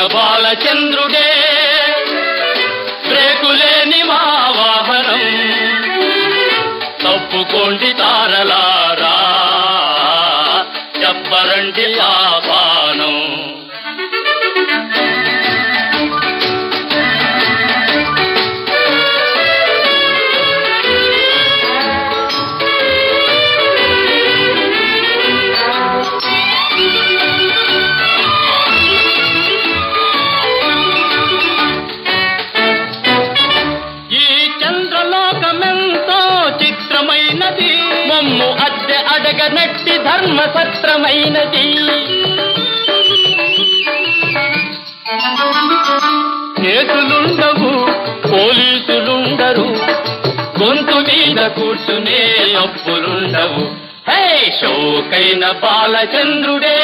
బాలచంద్రుడే బ్రేకులేని మా వాహనం తప్పుకోండి తారలారా చెప్పరండి ఆపానం ఈ చంద్రలోకమెంతో చిత్రమైనది మమ్ము అద్దె అడగనట్టి ధర్మ సత్రమైనది చేతులుండవు పోలీసులుండరు గొంతు మీద కూర్చునే అప్పులుండవు హే షోకైన బాలచంద్రుడే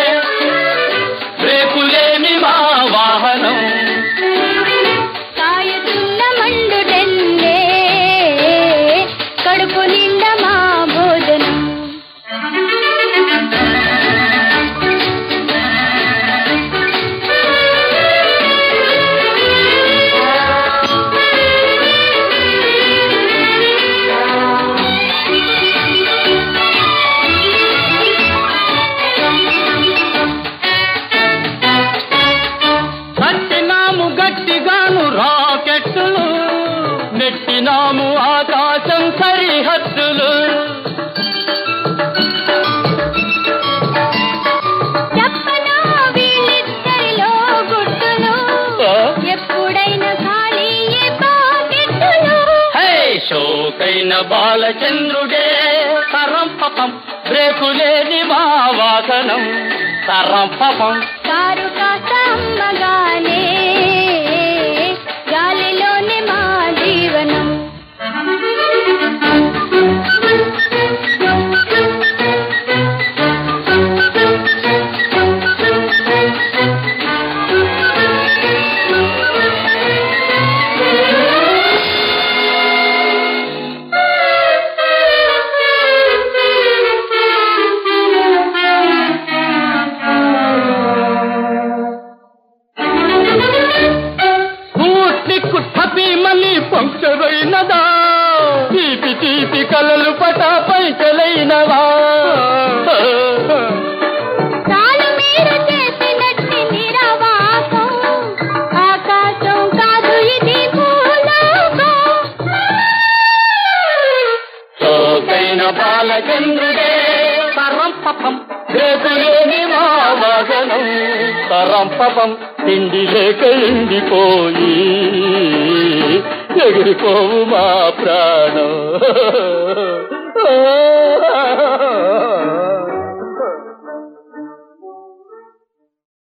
రేపులేని మా వాహనం కాయుతున్న మండుటెల్లే కడుపు నిండా మా భోజనం కట్టినాము గట్టిగాను రాకెట్టులు నెట్టినాము ఆకాశం సరిహద్దులు చెప్పనా వీళ్ళిద్దరిలో గుట్టులు ఎప్పుడైనా ఖాళీ ఏ పాకెట్టులు హే షోకైన బాలచంద్రుడే తరం పపం బ్రేకులేని మా వాసనం తరం పపం కారు కాస్త అమ్మగానే గాలిలోనే మా జీవనం కూట్నిక్కు టపీమని పంక్చర్ అయినదా తీపి తీపి కలలు పట పైకలైనవా చాలు మీరు చేసినట్టి నిరవాకం ఆకాశం కాదు ఇది భూలోకం సోకైన బాలచంద్రుడే తరం పపం రేపులేని మా వాసనం తరం పపం తిండి లేక ఎండిపోయి ఎగిరిపోవు మా ప్రాణం